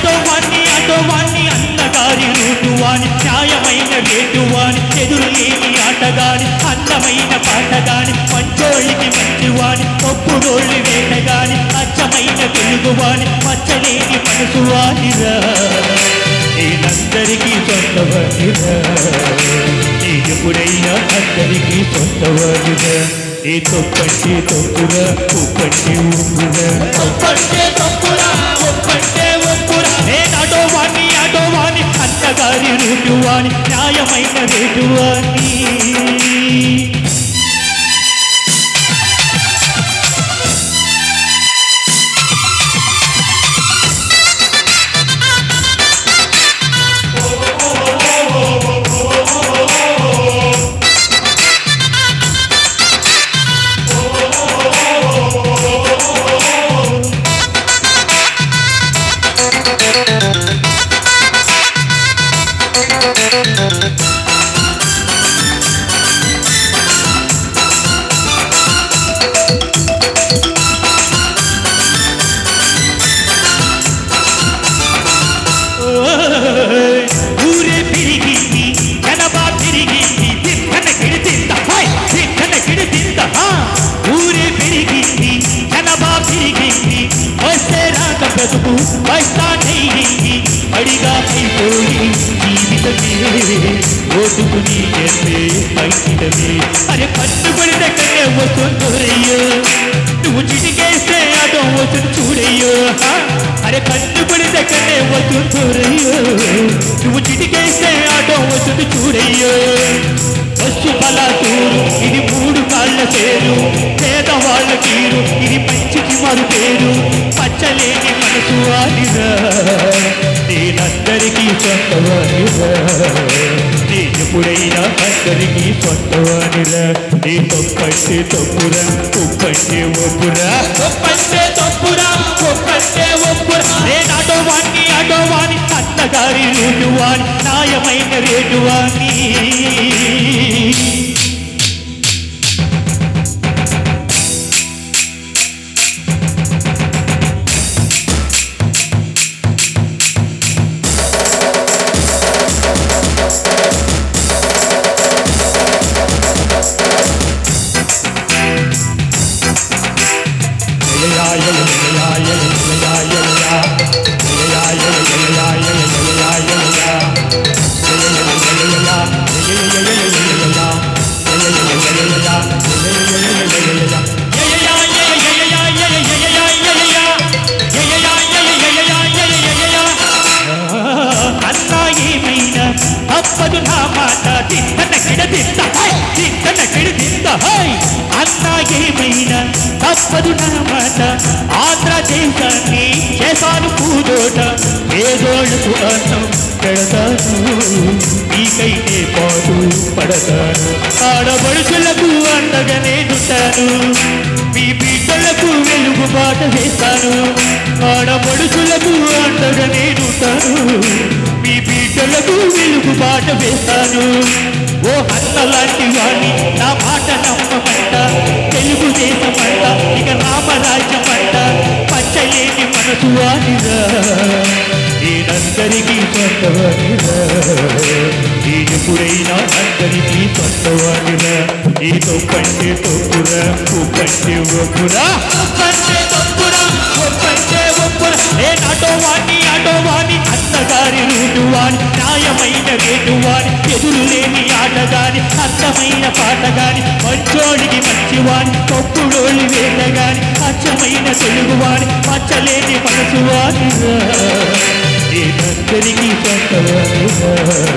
అటోవాణ్ణి అటోవాణ్ణి అన్నగారి రూటువాణి న్యాయమైన రేటువాణి ఎదురు లేని ఆటగాని అందమైన పాటగాని మంచోళ్ళకి మంచివాణి ఒప్పుడోళ్ళు వేటగాని అచ్చమైన తెలుగువాణి మచ్చలేని మనసు వాణిరా నేనందరికీ సొంతవాణిరా నీ ఎప్పుడైనా అందరికీ సొంతవాణిరా నీ తొప్పంటే తొక్కురా ఉప్పంటే ఉప్పురా తొప్పంటే తొక్కురా ఒప్పంటే ఒప్పురా నేను అటోవాణి అటోవాణి అన్నగారి రూటువాణి న్యాయమైన రేటువాణి ఊరే పెరిగింది జనబా పెరిగింది తిక్కన కిడితింద హాయ్ తిక్కన కిడితింద హా ఊరే పెరిగింది జనబా పెరిగింది వస్తే రాక బ్రతుకు వస్తానయ్యింది అడిగా అయిపోయి జీవితమే ఓటుకుని ఎంతే పంచితమే అరే పట్టు పడితే కన్నే వస్తుందోరయ్యో నువ్వు చిటికేస్తే అదో వస్తుంది చూడయ్యో హా? అరే కన్ను పడితే కన్నే వస్తుందోరయ్యో నువ్వు చిటికేస్తే ఆటో వస్తుంది చూడయ్యో బస్సు పలాతూరు ఇది మూడు కాళ్ళ పేరు పేదవాళ్ళ తీరు ఇది మంచికి మరు పేరు పచ్చలేని మనసు వాడిరా నేనందరికీ సొంతవాడిరా నీ ఎప్పుడైనా అందరికీ సొంతవాడిరా నీ తొప్పంటే తప్పురా ఉప్పంటే ఒప్పురా తొప్పంటే తప్పురా ఒప్పంటే ఒప్పురా నేను అటోవాణ్ణి అటోవాణి అన్నగారి రూటువాణి న్యాయమైన రేటువాణి అన్నా ఏమైనా తప్పదు నా మాట తిట్టన కిడదిద్ద హై తిట్టన కిడదిద్ద హై అన్నా ఏమైనా తప్పదు నా మాట ఆంధ్రదేశాన్ని చేశాను పూజోట పేదోళ్ళకు అన్నం పెడతాను మీకైతే పాటు పడతాను ఆడబడుచులకు అండగా నేనుంటాను మీ బిడ్డలకు వెలుగు బాట వేస్తాను ఆడబడుచులకు అండగా నేనుంటాను మీ బిడ్డలకు వెలుగు బాట వేస్తాను ఓ అన్న లాంటి వాణ్ణి నా మాట నమ్మమంట తెలుగుదేశమంట ఇక రామరాజ్యమంట పచ్చలేని మనసు వాడిరా నేనందరికీ సొంతవాడిరా నీ ఎప్పుడైనా అందరికీ సొంతవాడిరా నీ తొప్పంటే తొప్పురా ఉప్పంటే ఒప్పురా ఉప్పంటే తొప్పురా ఒప్పంటే ఒప్పురా నేను అటోవాణ్ణి అటోవాణి అన్నగారి రూటువాణి న్యాయమైన రేటువాణి ఎదురు లేని ఆటగాని అందమైన పాటగాని మంచోడికి మంచివాణి తొప్పుడోళ్ళు వేటగాని అచ్చమైన తెలుగువాణి పచ్చలేని మనసు వాడిరా నేనందరికీ సొంతవాడిరా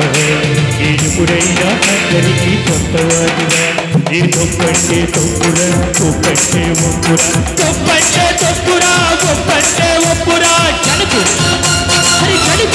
నేనుపుడైనా అందరికీ సొంతవాడిరా నీ తొప్పంటే తొప్పురా ఒప్పంటే ఒప్పురా తొప్పంటే తొప్పురా ఒప్పంటే ఒప్పురా జనకు హరి జని